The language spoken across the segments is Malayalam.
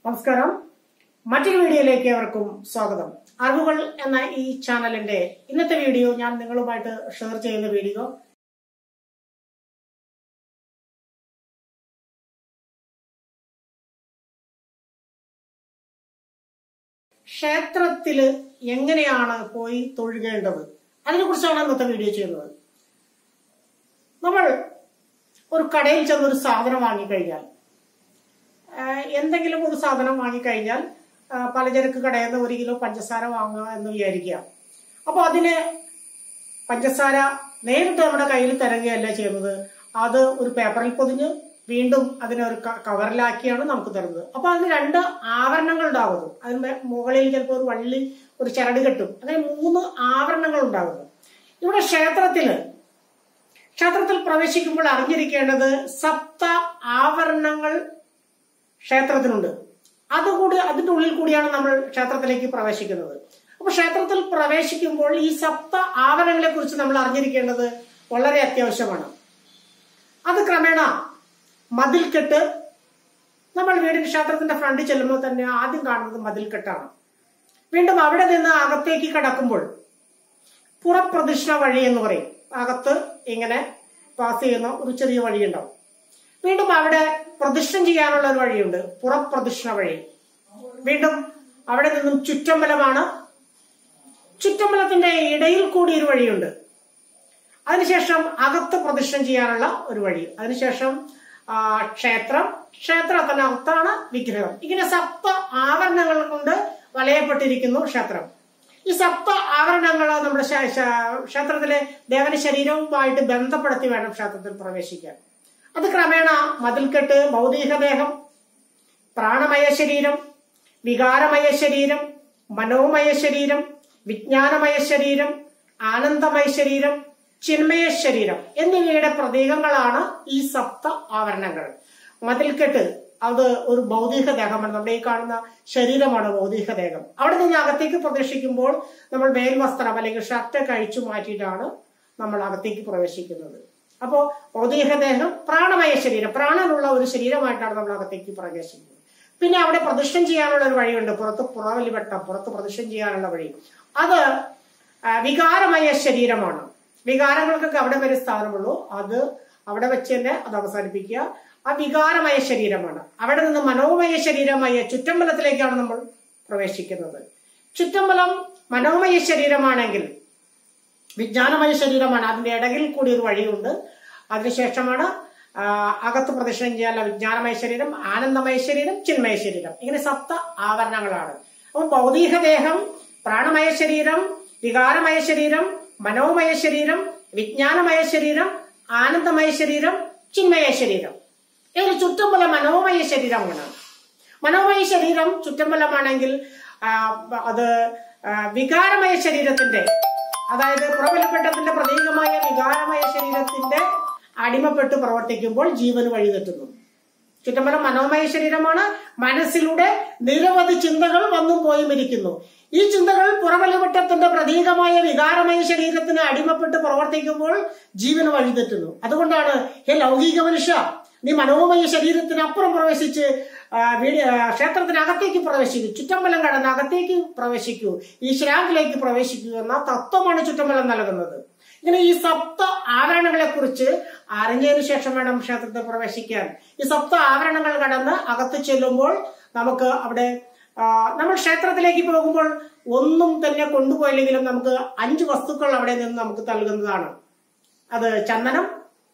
നമസ്കാരം മറ്റൊരു വീഡിയോയിലേക്ക് ഏവർക്കും സ്വാഗതം അറിവുകൾ എന്ന ഈ ചാനലിന്റെ ഇന്നത്തെ വീഡിയോ ഞാൻ നിങ്ങളുമായിട്ട് ഷെയർ ചെയ്യുന്ന വീഡിയോ ക്ഷേത്രത്തില് എങ്ങനെയാണ് പോയി തൊഴുകേണ്ടത് അതിനെക്കുറിച്ചാണ് ഇന്നത്തെ വീഡിയോ ചെയ്യുന്നത് നമ്മൾ ഒരു കടയിൽ ചെന്ന് ഒരു സാധനം വാങ്ങിക്കഴിഞ്ഞാൽ ആഹ് എന്തെങ്കിലും ഒരു സാധനം വാങ്ങിക്കഴിഞ്ഞാൽ ആഹ് പലചരക്ക് കടയിൽ നിന്ന് ഒരു കിലോ പഞ്ചസാര വാങ്ങുക എന്ന് വിചാരിക്കുക അപ്പോൾ അതിന് പഞ്ചസാര നേരിട്ട് നമ്മുടെ കയ്യിൽ തരുകയല്ല ചെയ്യുന്നത് അത് ഒരു പേപ്പറിൽ പൊതിഞ്ഞ് വീണ്ടും അതിനെ ഒരു ക- കവറിലാക്കിയാണ് നമുക്ക് തരുന്നത് അപ്പൊ അതിന് രണ്ട് ആവരണങ്ങൾ ഉണ്ടാകുന്നു അതിന്റെ മുകളിൽ ചിലപ്പോൾ ഒരു വള്ളി ഒരു ചരട് കെട്ടും അങ്ങനെ മൂന്ന് ആവരണങ്ങൾ ഉണ്ടാകുന്നു ഇവിടെ ക്ഷേത്രത്തില് ക്ഷേത്രത്തിൽ പ്രവേശിക്കുമ്പോൾ അറിഞ്ഞിരിക്കേണ്ടത് സപ്ത ആവരണങ്ങൾ ക്ഷേത്രത്തിനുണ്ട് അതുകൂടി അതിന്റെ ഉള്ളിൽ കൂടിയാണ് നമ്മൾ ക്ഷേത്രത്തിലേക്ക് പ്രവേശിക്കുന്നത് അപ്പൊ ക്ഷേത്രത്തിൽ പ്രവേശിക്കുമ്പോൾ ഈ സപ്ത ആവരണങ്ങളെ കുറിച്ച് നമ്മൾ അറിഞ്ഞിരിക്കേണ്ടത് വളരെ അത്യാവശ്യമാണ് അത് ക്രമേണ മതിൽക്കെട്ട് നമ്മൾ വീടിന് ക്ഷേത്രത്തിന്റെ ഫ്രണ്ടിൽ ചെല്ലുമ്പോൾ തന്നെ ആദ്യം കാണുന്നത് മതിൽക്കെട്ടാണ് വീണ്ടും അവിടെ നിന്ന് അകത്തേക്ക് കടക്കുമ്പോൾ പുറപ്രദക്ഷിണ വഴി എന്ന് പറയും അകത്ത് ഇങ്ങനെ പാസ് ചെയ്യുന്ന ഒരു ചെറിയ വഴിയുണ്ടാവും വീണ്ടും അവിടെ പ്രദക്ഷിണം ചെയ്യാനുള്ള ഒരു വഴിയുണ്ട് പുറപ്രദക്ഷിണ വഴി വീണ്ടും അവിടെ നിന്നും ചുറ്റമ്പലമാണ് ചുറ്റമ്പലത്തിന്റെ ഇടയിൽ കൂടി ഒരു വഴിയുണ്ട് അതിനുശേഷം അകത്ത് പ്രദക്ഷിണം ചെയ്യാനുള്ള ഒരു വഴി അതിനുശേഷം ആ, ക്ഷേത്രം ക്ഷേത്രത്തിനകത്താണ് വിഗ്രഹം ഇങ്ങനെ സപ്ത ആവരണങ്ങൾ കൊണ്ട് വലയപ്പെട്ടിരിക്കുന്നു ക്ഷേത്രം ഈ സപ്ത ആവരണങ്ങൾ നമ്മുടെ ശ- ശ- ക്ഷേത്രത്തിലെ ദേവന ശരീരവുമായിട്ട് ബന്ധപ്പെടുത്തി വേണം ക്ഷേത്രത്തിൽ പ്രവേശിക്കാൻ അത് ക്രമേണ മതിൽക്കെട്ട് ഭൗതികദേഹം പ്രാണമയ ശരീരം വികാരമയ ശരീരം മനോമയ ശരീരം വിജ്ഞാനമയ ശരീരം ആനന്ദമയ ശരീരം ചിന്മയ ശരീരം എന്നിവയുടെ പ്രതീകങ്ങളാണ് ഈ സപ്ത ആവരണങ്ങൾ മതിൽക്കെട്ട് അത് ഒരു ഭൗതിക ദേഹമാണ് നമ്മുടെ ഈ കാണുന്ന ശരീരമാണ് ഭൗതിക ദേഹം അവിടെ നിന്ന് അകത്തേക്ക് പ്രവേശിക്കുമ്പോൾ നമ്മൾ മേൽവസ്ത്രം അല്ലെങ്കിൽ ഷർട്ട് കഴിച്ചു മാറ്റിയിട്ടാണ് നമ്മൾ അകത്തേക്ക് പ്രവേശിക്കുന്നത് അപ്പോ ഭൗതിക ദേഹം പ്രാണമയ ശരീരം പ്രാണനുള്ള ഒരു ശരീരമായിട്ടാണ് നമ്മൾ അകത്തേക്ക് പ്രവേശിക്കുന്നത് പിന്നെ അവിടെ പ്രദക്ഷിണം ചെയ്യാനുള്ള ഒരു വഴിയുണ്ട് പുറത്ത് പുറവലിവട്ടം പുറത്ത് പ്രദക്ഷിണം ചെയ്യാനുള്ള വഴി അത് ആ, വികാരമയ ശരീരമാണ് വികാരങ്ങൾക്കൊക്കെ അവിടെ വരെ സ്ഥാനമുള്ളൂ അത് അവിടെ വെച്ച് തന്നെ അത് അവസാനിപ്പിക്കുക ആ വികാരമയ ശരീരമാണ് അവിടെ നിന്ന് മനോമയ ശരീരമായ ചുറ്റമ്പലത്തിലേക്കാണ് നമ്മൾ പ്രവേശിക്കുന്നത് ചുറ്റമ്പലം മനോമയ ശരീരമാണെങ്കിൽ വിജ്ഞാനമയ ശരീരമാണ് അതിന്റെ ഇടയിൽ കൂടി ഒരു വഴിയുണ്ട് അതിനുശേഷമാണ് ആ, അകത്ത് പ്രദക്ഷിണം ചെയ്യാനുള്ള വിജ്ഞാനമയ ശരീരം ആനന്ദമയ ശരീരം ചിന്മയ ശരീരം ഇങ്ങനെ സപ്ത ആവരണങ്ങളാണ് അപ്പോൾ ഭൗതിക ദേഹം പ്രാണമയ ശരീരം വികാരമയ ശരീരം മനോമയ ശരീരം വിജ്ഞാനമയ ശരീരം ആനന്ദമയ ശരീരം ചിന്മയ ശരീരം ഇതിൽ ചുറ്റുമുള്ള മനോമയ ശരീരമാണ് മനോമയ ശരീരം ചുറ്റമ്പലമാണെങ്കിൽ ആ, അത് ആ, വികാരമയ ശരീരത്തിന്റെ അതായത് പുറവലപ്പെട്ടത്തിന്റെ പ്രതീകമായ വികാരമയ ശരീരത്തിന്റെ അടിമപ്പെട്ട് പ്രവർത്തിക്കുമ്പോൾ ജീവന് വഴിതെറ്റുന്നു ചുറ്റമ്പലം മനോമയ ശരീരമാണ് മനസ്സിലൂടെ നിരവധി ചിന്തകൾ വന്നും പോയും ഇരിക്കുന്നു ഈ ചിന്തകൾ പുറവലിവട്ടത്തിന്റെ പ്രതീകമായ വികാരമയ ശരീരത്തിന് അടിമപ്പെട്ട് പ്രവർത്തിക്കുമ്പോൾ ജീവന് വഴിതെറ്റുന്നു അതുകൊണ്ടാണ് ഹേ ലൗകിക മനുഷ്യ നീ മനോമയ ശരീരത്തിനപ്പുറം പ്രവേശിച്ച് ആ, വീട്- ആ, ക്ഷേത്രത്തിനകത്തേക്ക് പ്രവേശിക്കൂ ചുറ്റമ്പലം കടന്ന് അകത്തേക്ക് പ്രവേശിക്കൂ ഈ ശ്രാങ്കിലേക്ക് പ്രവേശിക്കൂ എന്ന തത്വമാണ് ചുറ്റമ്പലം നൽകുന്നത് ഇങ്ങനെ ഈ സപ്ത ആവരണങ്ങളെ കുറിച്ച് അറിഞ്ഞതിന് ശേഷം വേണം ക്ഷേത്രത്തിൽ പ്രവേശിക്കാൻ ഈ സപ്ത ആവരണങ്ങൾ കടന്ന് അകത്ത് ചെല്ലുമ്പോൾ നമുക്ക് അവിടെ ആ, നമ്മൾ ക്ഷേത്രത്തിലേക്ക് പോകുമ്പോൾ ഒന്നും തന്നെ കൊണ്ടുപോയില്ലെങ്കിലും നമുക്ക് അഞ്ച് വസ്തുക്കൾ അവിടെ നിന്ന് നമുക്ക് നൽകുന്നതാണ് അത് ചന്ദനം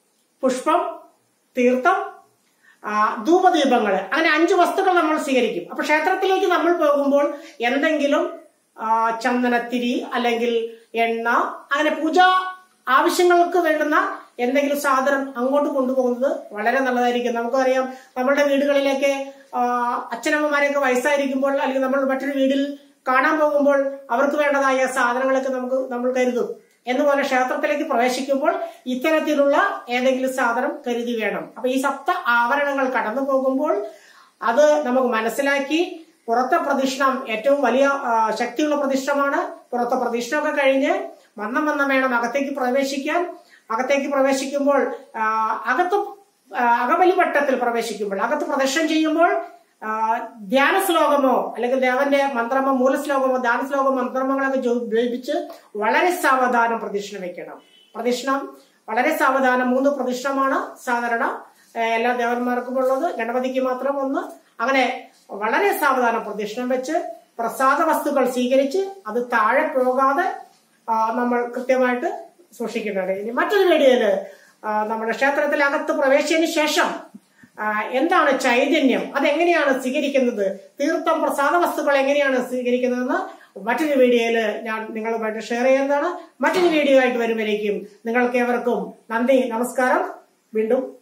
പുഷ്പം തീർത്ഥം ആ, ധൂപദീപങ്ങൾ അങ്ങനെ അഞ്ച് വസ്തുക്കൾ നമ്മൾ സ്വീകരിക്കും അപ്പൊ ക്ഷേത്രത്തിലേക്ക് നമ്മൾ പോകുമ്പോൾ എന്തെങ്കിലും ആ, ചന്ദനത്തിരി അല്ലെങ്കിൽ എണ്ണ അങ്ങനെ പൂജ ആവശ്യങ്ങൾക്ക് വേണ്ടുന്ന എന്തെങ്കിലും സാധനം അങ്ങോട്ട് കൊണ്ടുപോകുന്നത് വളരെ നല്ലതായിരിക്കും നമുക്കറിയാം നമ്മുടെ വീടുകളിലേക്ക് ആ, അച്ഛനമ്മമാരെയൊക്കെ വയസ്സായിരിക്കുമ്പോൾ അല്ലെങ്കിൽ നമ്മൾ മറ്റൊരു വീട്ടിൽ കാണാൻ പോകുമ്പോൾ അവർക്ക് വേണ്ടതായ സാധനങ്ങളൊക്കെ നമുക്ക് നമ്മൾ കരുതും എന്നുപോലെ ക്ഷേത്രത്തിലേക്ക് പ്രവേശിക്കുമ്പോൾ ഇത്തരത്തിലുള്ള ഏതെങ്കിലും സാധനം കരുതി വേണം അപ്പൊ ഈ സപ്ത ആവരണങ്ങൾ കടന്നു പോകുമ്പോൾ അത് നമുക്ക് മനസ്സിലാക്കി പുറത്തെ പ്രദക്ഷിണം ഏറ്റവും വലിയ ആ, ശക്തിയുള്ള പ്രതിഷ്ഠമാണ് പുറത്തെ പ്രദക്ഷിണമൊക്കെ കഴിഞ്ഞ് വണ്ണം വണ്ണം വേണം അകത്തേക്ക് പ്രവേശിക്കാൻ അകത്തേക്ക് പ്രവേശിക്കുമ്പോൾ ആ, അകത്ത് ആ, അകബലിവട്ടത്തിൽ പ്രവേശിക്കുമ്പോൾ അകത്ത് പ്രദക്ഷിണം ചെയ്യുമ്പോൾ ആ, ധ്യാന ശ്ലോകമോ അല്ലെങ്കിൽ ദേവന്റെ മന്ത്രമോ മൂലശ്ലോകമോ ധ്യാന ശ്ലോകമോ മന്ത്രമങ്ങളൊക്കെ ജോ- ഉപയോഗിച്ച് വളരെ സാവധാനം പ്രദക്ഷിണം വെക്കണം പ്രദക്ഷിണം വളരെ സാവധാനം മൂന്ന് പ്രദക്ഷിണമാണ് സാധാരണ ഏ, എല്ലാ ദേവന്മാർക്കും ഉള്ളത് ഗണപതിക്ക് മാത്രം ഒന്ന് അങ്ങനെ വളരെ സാവധാനം പ്രദക്ഷിണം വെച്ച് പ്രസാദ വസ്തുക്കൾ സ്വീകരിച്ച് അത് താഴെ പോകാതെ ആ, നമ്മൾ കൃത്യമായിട്ട് സൂക്ഷിക്കുന്നുണ്ട് ഇനി മറ്റൊരു വീഡിയോയില് ആ, നമ്മുടെ ക്ഷേത്രത്തിലകത്ത് പ്രവേശിച്ചതിന് ശേഷം ആ, എന്താണ് ചൈതന്യം അതെങ്ങനെയാണ് സ്വീകരിക്കുന്നത് തീർത്ഥം പ്രസാദ വസ്തുക്കൾ എങ്ങനെയാണ് സ്വീകരിക്കുന്നതെന്ന് മറ്റൊരു വീഡിയോയിൽ ഞാൻ നിങ്ങളുമായിട്ട് ഷെയർ ചെയ്യുന്നതാണ് മറ്റൊരു വീഡിയോ ആയിട്ട് വരുമ്പോഴേക്കും നിങ്ങൾക്ക് ഏവർക്കും നന്ദി നമസ്കാരം വീണ്ടും